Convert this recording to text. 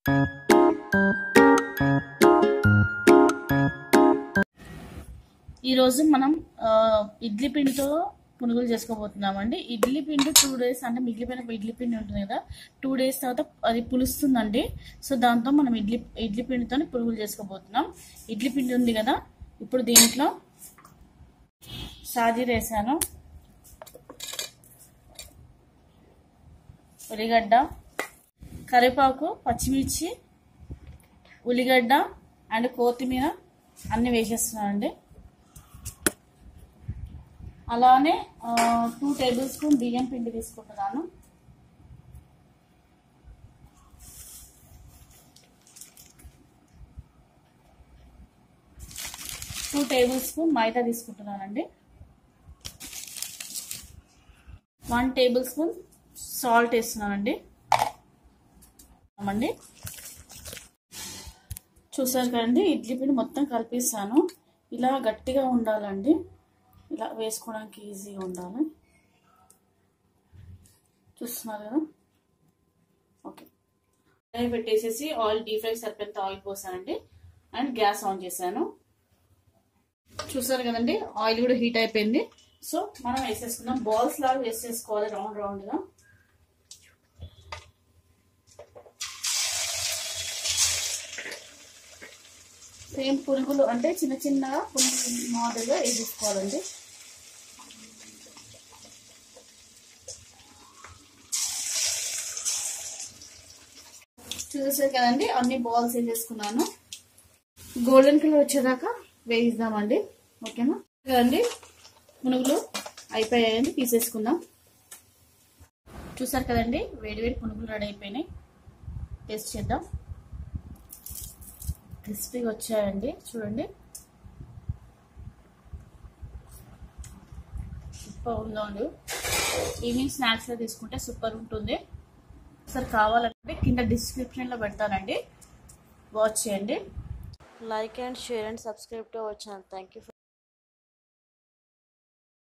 ఈరోజు మనం ఆ, ఇడ్లీ పిండితో పునుగులు చేసుకోబోతున్నామండి ఇడ్లీ పిండి టూ డేస్ అంటే మిగిలిపోయిన ఇడ్లీ పిండి ఉంటుంది కదా టూ డేస్ తర్వాత అది పులుస్తుందండి సో దాంతో మనం ఇడ్లీ ఇడ్లీ పిండితో పునుగులు చేసుకోబోతున్నాం ఇడ్లీ పిండి ఉంది కదా ఇప్పుడు దీంట్లో సాజీర వేసాను ఉల్లిగడ్డ కరివేపాకు పచ్చిమిర్చి ఉల్లిగడ్డ అండ్ కొత్తిమీర అన్నీ వేసేస్తున్నానండి అలానే టూ టేబుల్ స్పూన్ బియ్యం పిండి తీసుకుంటున్నాను టూ టేబుల్ స్పూన్ మైదా తీసుకుంటున్నానండి వన్ టేబుల్ స్పూన్ సాల్ట్ వేస్తున్నానండి అండి చూసారు కదండి ఇడ్లీ పిండి మొత్తం కలిపిస్తాను ఇలా గట్టిగా ఉండాలండి ఇలా వేసుకోవడానికి ఈజీగా ఉండాలి చూస్తున్నారు కదా ఓకే కడాయి పెట్టేసేసి ఆయిల్ డీప్ ఫ్రై సరిపోయేంత ఆయిల్ పోసానండి అండ్ గ్యాస్ ఆన్ చేశాను చూసారు కదండి ఆయిల్ కూడా హీట్ అయిపోయింది సో మనం వేసేసుకుందాం బాల్స్ లాగా వేసేసుకోవాలి రౌండ్ రౌండ్గా సేమ్ పురుగులు అంటే చిన్న చిన్నగా పురుగులు మాదిరిగా వేసేసుకోవాలండి చూసేసారు కదండి అన్ని బాల్స్ వేసేసుకున్నాను గోల్డెన్ కలర్ వచ్చేదాకా వేయిద్దామండి ఓకేనా కదండి పునుగులు అయిపోయాయండి తీసేసుకుందాం చూసారు కదండి వేడి వేడి పునుగులు రెడీ అయిపోయినాయి టేస్ట్ చేద్దాం క్రిస్పీగా వచ్చాయండి చూడండి సూపర్ ఉందండి ఈవినింగ్ స్నాక్స్లో తీసుకుంటే సూపర్ ఉంటుంది ఒకసారి కావాలంటే కింద డిస్క్రిప్షన్లో పెడతానండి వాచ్ చేయండి Like and share and subscribe to our channel. Thank you. For